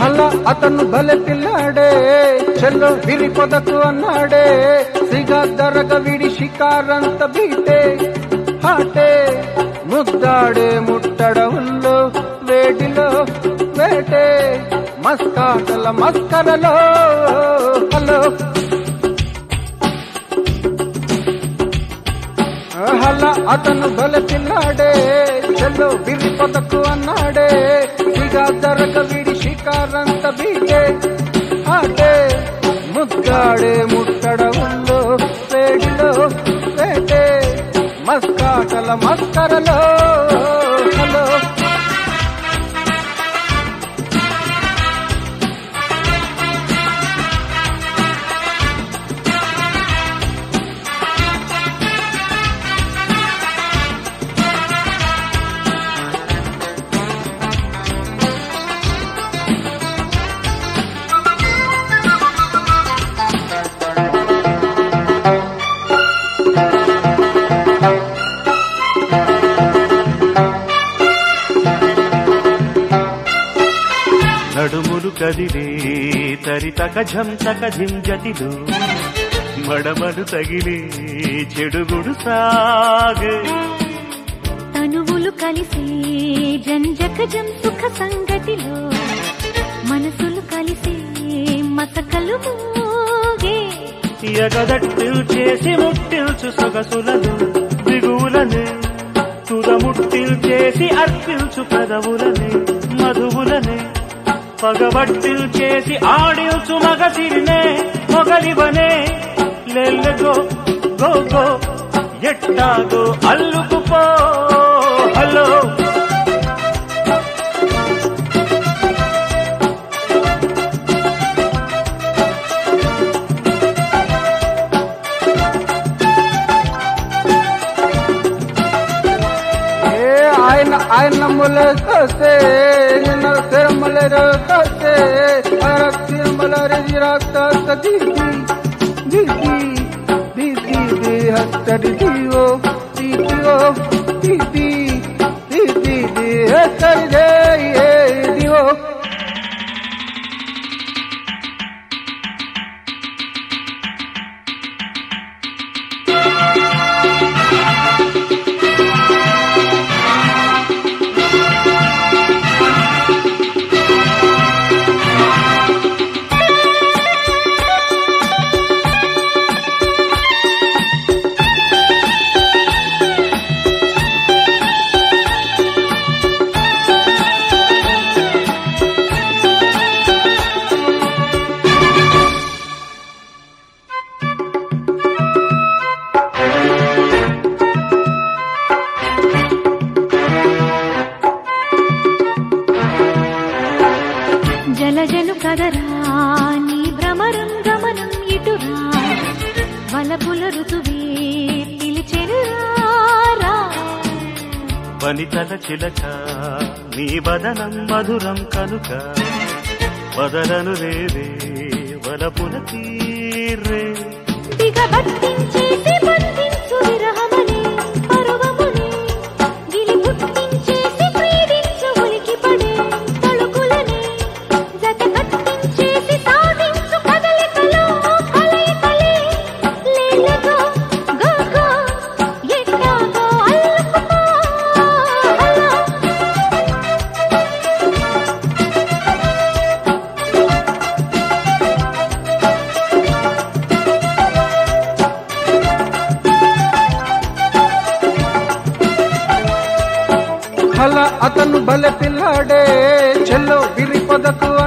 అలా అతను భలే పిల్లాడే చెల్లో విరి పొదకు అన్నాడే సిగా దరగ విడి షికారంత బీటే హాటే ముద్దాడే ముట్టడవుల్లో వేడిలో వేటే మస్కాటల మస్కరలో హలో హల అతను బల పిల్లాడే చెల్లో విరి పొదకు అన్నాడే సిగా దరగ విడి షికారంత బీటే ఆటే ముద్దాడే ముట్టడవుల్లో వేడిలో వేటే మస్కాటల మస్కరలో హలో నడుములు కదిలే తరితక ఝంతక ఝింజటిలు మడమలు తగిలే చెడుగుడు సాగే తనువులు కలిసి జంజకజం సుఖ సంగతిలో మనసులు కలిసి మసకలు మోగే ఎగదట్టిల్ చేసి ముట్టిల్చు సొగసులను దిగువులని తుదముట్టిల్ చేసి అర్పిల్చు పెదవులని మధువులని పగబట్టిల్ చేసి ఆడిల్చు మగసిరినే మొగలివనే లెల్లగో గో గో ఎట్టాగో అల్లుకుపో హలో ఏ ఆయన ఆయన ములే కసే నిన్న తిరుమల కసే అర తిరుమల రిజిరాక్త దీది దీది దీది ది హస్తరి దివో దీదివో దీది దీది ది హస్తరి దే ఏ దివో జలజను కదరా నీ భ్రమరం గమనం ఇటురా వలపుల ఋతువే పిలిచెనురా వనితల చిలక నీ బదనం మధురం కనుక వదలను రేవే వలపున తీరే దిగబట్టించేసి బంధించు విరహమని పరువముని గిలి పుట్టించేసి పీడించు ఉలికి పడే తలుకులని జత కట్టించేసి సాధించు కదలికలో కలయికలే లేలగో గోగో ఎట్టాగో అల్లుకుపో హలో హల అతను భలే పిల్లాడే చెల్లో విరి పొదకు